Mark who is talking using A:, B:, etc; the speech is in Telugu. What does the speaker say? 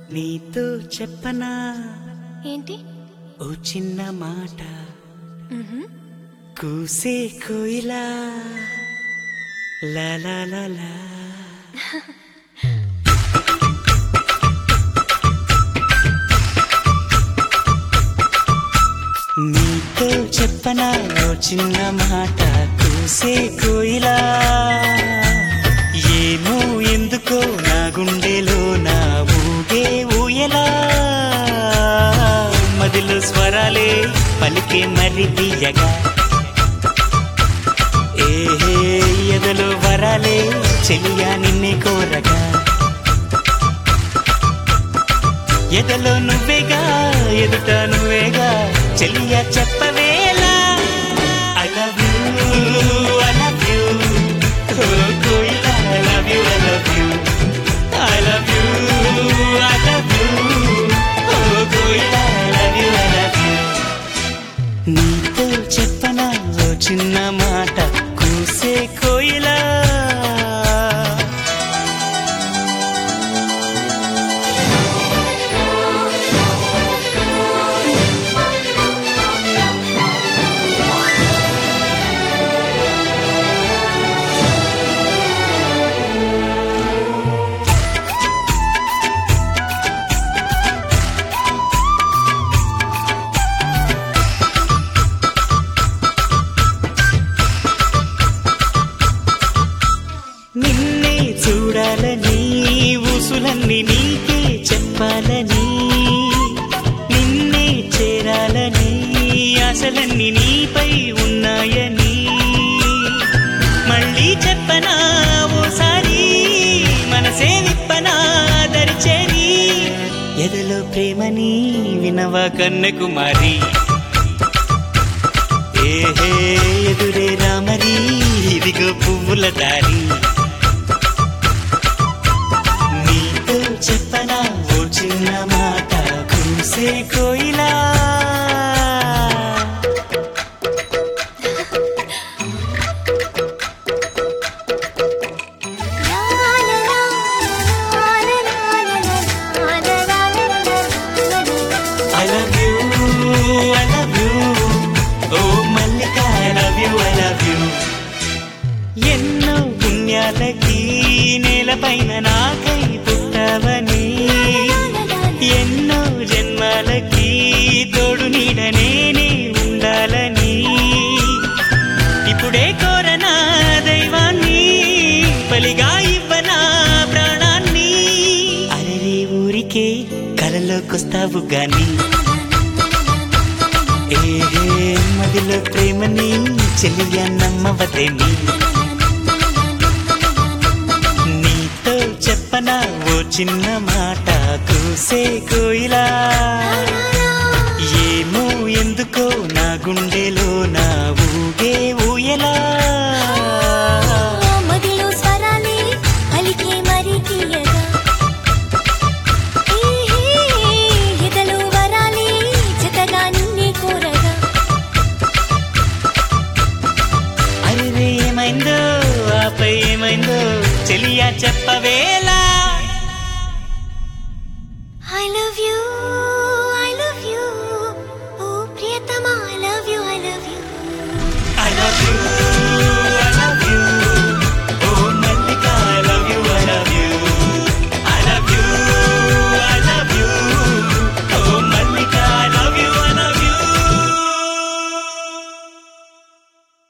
A: నీతో చెప్పనా
B: ఏంటి
A: ఓ చిన్న మాట
B: మ్హూ.
A: కూసే కోయిలా లా లా లా లా నీతో చెప్పనా ఓ చిన్న మాట కూసే కోయిలా ఏమో ఎందుకో నా గుండెలో నా ఊగే ఊయలా మదిలో స్వరాలే పలికే మరి తీయగా ఏహే ఎదలో వరాలే చెలియా నిన్నే కోరగా ఎదలో నువ్వేగా ఎదుట నువ్వేగా చెలియా చెప్పవేలా I love you I love you కోయిలా I love you I love you I love you I love you కోయిలా I love you I love you నీతో చెప్పనా ఓ చిన్న మాట కూసే కోయిలా నిన్నే చూడాలని ఊసులన్నీ నీకే చెప్పాలని నిన్నే చేరాలని ఆశలన్నీ నీపై ఉన్నాయని మళ్ళీ చెప్పనా ఓసారి మనసే విప్పనా దరిచేరి ఎదలో ప్రేమని వినవా కన్నకుమారి ఏహే ఎదురే రామరి ఇదిగో పువ్వుల దారి నీతో చెప్పనా ఓ చిన్న మాట కూసే కోయిలా I love you I love you ఓ Mallika I love you I love you ఎన్నో పుణ్యాలకి నేలపైన నాకై పుట్టవని ఎన్నో జన్మాలకి తోడు నీడ నేనే ఉండాలని ఇప్పుడే కోరనా దైవాన్ని బలిగా ఇవ్వనా ప్రాణాన్ని అరే ఊరికే కలలోకొస్తావు గాని ఏహే మదిలో ప్రేమని చెలియా నమ్మవదేని నీతో చెప్పనా ఓ చిన్న మాట కూసే కోయిలా ఏమో ఎందుకో నా గుండెలో నా ఊగే ఊయలా
B: మదిలో స్వరాలే పలికే మరి తీయగా ఏహే, ఎదలో వరాలే జతగా నిన్నే కోరగా
A: అరే ఏమైందో ఆపై ఏమైందో చెలియా చెప్పవే